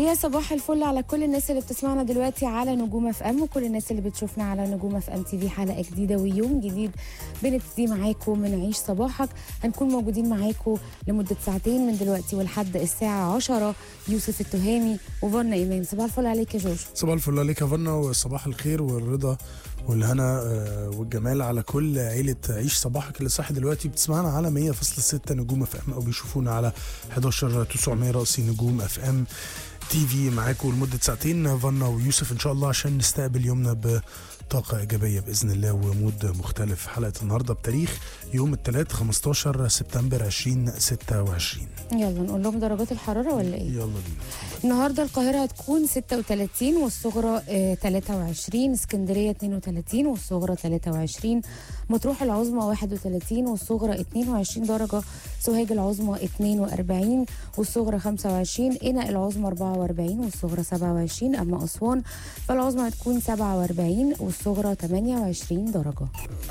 يا صباح الفل على كل الناس اللي بتسمعنا دلوقتي على نجوم اف ام وكل الناس اللي بتشوفنا على نجوم اف ام تي في حلقه جديده ويوم جديد بنبتدي معاكم من عيش صباحك هنكون موجودين معاكم لمده ساعتين من دلوقتي ولحد الساعه 10 يوسف التهامي وفنا ايمان صباح الفل عليك يا جوجو صباح الفل عليك يا فنا وصباح الخير والرضا والهنا آه، والجمال على كل عيلة عيش صباحك اللي صاحي دلوقتي بتسمعنا على 100.6 نجوم اف ام او بيشوفونا على 11 900 رأسي نجوم اف ام تي في معاكم لمدة ساعتين فنا ويوسف ان شاء الله عشان نستقبل يومنا بطاقة إيجابية بإذن الله ومود مختلف حلقة النهاردة بتاريخ يوم الثلاث 15 سبتمبر 2026 يلا نقول لهم درجات الحراره ولا ايه يلا بينا النهارده القاهرة هتكون 36 والصغرى آه، 23 اسكندرية 32 والصغرى 23 مطروح العظمى 31 والصغرى 22 درجة سوهاج العظمى 42 والصغرى 25 قنا العظمى 44 والصغرى 27 أما أسوان فالعظمى هتكون 47 والصغرى 28 درجة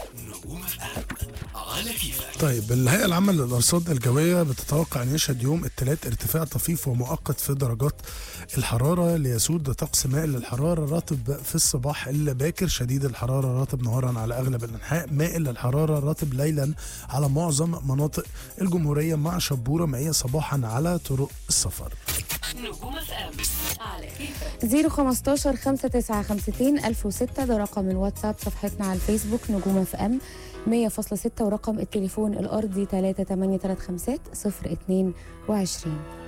على كيفك طيب الهيئة العامة للأرصاد الجوية بتتوقع أن يشهد يوم الثلاث ارتفاع طفيف ومؤقت في درجات الحرارة ليسود طقس مائل للحرارة رطب في الصباح الباكر شديد الحرارة رطب نهارا على أغلب الأنحاء مائل للحرارة رطب ليلا على معظم مناطق الجمهورية مع شبورة مائية صباحا على طرق السفر نجوم اف ام على كيفك 015 5952 1006 ده رقم الواتساب صفحتنا على الفيسبوك نجوم اف ام 100.6 ورقم التليفون الأرضي 3835 022